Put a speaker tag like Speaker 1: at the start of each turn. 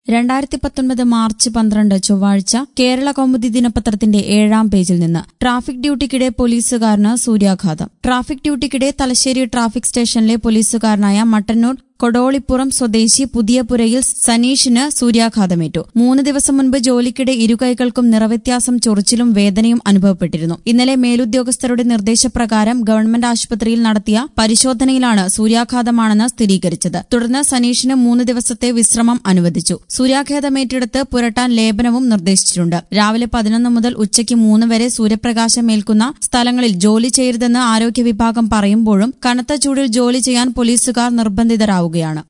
Speaker 1: രണ്ടായിരത്തി പത്തൊൻപത് മാർച്ച് പന്ത്രണ്ട് ചൊവ്വാഴ്ച കേരള കൗമുദി ദിനപത്രത്തിന്റെ ഏഴാം പേജിൽ നിന്ന് ട്രാഫിക് ഡ്യൂട്ടിക്കിടെ പോലീസുകാരന് സൂര്യാഘാതം ട്രാഫിക് ഡ്യൂട്ടിക്കിടെ തലശ്ശേരി ട്രാഫിക് സ്റ്റേഷനിലെ പോലീസുകാരനായ മട്ടന്നൂർ കൊടോളിപ്പുറം സ്വദേശി പുതിയപുരയിൽ സനീഷിന് സൂര്യാഘാതമേറ്റു മൂന്ന് ദിവസം മുൻപ് ജോലിക്കിടെ ഇരുകൈകൾക്കും നിറവ്യത്യാസം ചൊറിച്ചിലും വേദനയും അനുഭവപ്പെട്ടിരുന്നു ഇന്നലെ മേലുദ്യോഗസ്ഥരുടെ നിർദ്ദേശപ്രകാരം ഗവൺമെന്റ് ആശുപത്രിയിൽ നടത്തിയ പരിശോധനയിലാണ് സൂര്യാഘാതമാണെന്ന് സ്ഥിരീകരിച്ചത് തുടർന്ന് സനീഷിന് മൂന്ന് ദിവസത്തെ വിശ്രമം അനുവദിച്ചു സൂര്യാഘാതമേറ്റിടത്ത് പുരട്ടാൻ ലേപനവും നിർദ്ദേശിച്ചിട്ടുണ്ട് രാവിലെ പതിനൊന്ന് മുതൽ ഉച്ചയ്ക്ക് മൂന്ന് വരെ സൂര്യപ്രകാശമേൽക്കുന്ന സ്ഥലങ്ങളിൽ ജോലി ചെയ്യരുതെന്ന് ആരോഗ്യ വിഭാഗം പറയുമ്പോഴും കനത്ത ചൂടിൽ ജോലി ചെയ്യാൻ പോലീസുകാർ നിർബന്ധിതരാവുകയാണ്